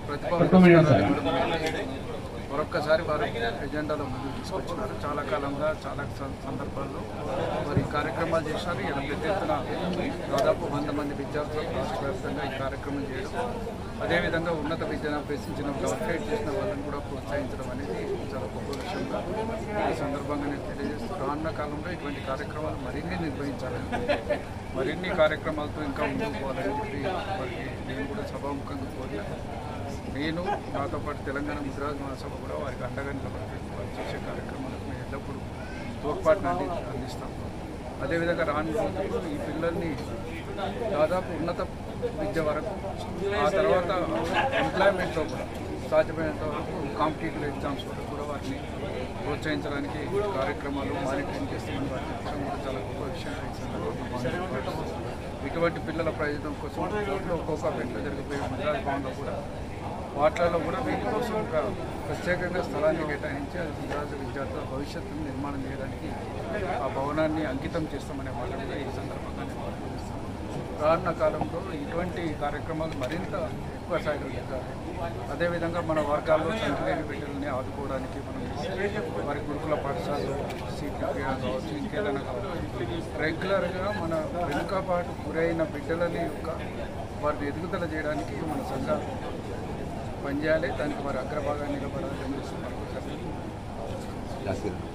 ప్రతిభ పురస్కారాలు ఇవ్వడం అనేది మరొక్కసారి వారు ఎజెండాలో ముందుకు తీసుకొచ్చినారు చాలా కాలంగా చాలా సం- సందర్భాల్లో వారు ఈ కార్యక్రమాలు చేశారు ఇక్కడ పెద్ద ఎత్తున దాదాపు వంద మంది విద్యార్థులు రాష్ట్ర వ్యాప్తంగా ఈ కార్యక్రమం చేయడం అదేవిధంగా ఉన్నత విద్యను అభ్యసించిన డాక్టరేట్ చేసిన వాళ్ళని కూడా ప్రోత్సహించడం అనేది చాలా గొప్ప విషయంగా ఈ సందర్భంగా నేను తెలియజేస్తూ రానున్న కాలంలో ఇటువంటి కార్యక్రమాలు మరిన్ని నిర్వహించాలని మరిన్ని కార్యక్రమాలతో ఇంకా ముందుకు పోవాలని చెప్పి వారికి నేను కూడా సభాముఖంగా కోరిన నేను నాతో పాటు తెలంగాణ ముద్రాజ్ మహాసభ కూడా వారికి అండగా నిలబడి వారు చేసే కార్యక్రమాలకు మేము ఎల్లప్పుడూ తోడ్పాటును అంది అందిస్తాం అదేవిధంగా రాను రోజుల్లో ఈ పిల్లల్ని దాదాపు ఉన్నత విద్య వరకు ఆ తర్వాత ఎంప్లాయ్మెంట్లో కూడా సాధ్యమైనంత వరకు కాంపిటేటివ్ ఎగ్జామ్స్ వరకు కూడా వారిని ప్రోత్సహించడానికి కార్యక్రమాలు మానిటరింగ్ చేస్తామని వారు చెప్పడం కూడా చాలా గొప్ప విషయం ఈ సందర్భంగా ఇటువంటి పిల్లల ప్రయోజనం కోసం కోర్టులో కోకాపేటలో జరిగిపోయే మద్రాస్ భవన్లో కూడా వాటిలలో కూడా వీటి కోసం ఒక ప్రత్యేకంగా స్థలాన్ని కేటాయించి అది గుజరాత్ విద్యార్థుల భవిష్యత్తును నిర్మాణం చేయడానికి ఆ భవనాన్ని అంకితం చేస్తామనే మాట కూడా ఈ సందర్భంగా నేను భావిస్తున్నాను. రానున్న కాలంలో ఇటువంటి కార్యక్రమాలు మరింత ఎక్కువ స్థాయిలో జరగాలి అదేవిధంగా మన వర్గాల్లో సంఖ్యలేని బిడ్డలని ఆదుకోవడానికి మనం వారి గురుకుల పాఠశాలలో సీపీపీ కావచ్చు ఇంకేదైనా కావచ్చు రెగ్యులర్గా మన వెనుకబాటు గురైన బిడ్డలని యొక్క వారిని ఎదుగుదల చేయడానికి మన సంఘాలు పనిచేయాలి దానికి వారి అగ్రభాగాన్ని నిలబడాలని చెప్పి మరొకసారి రాసి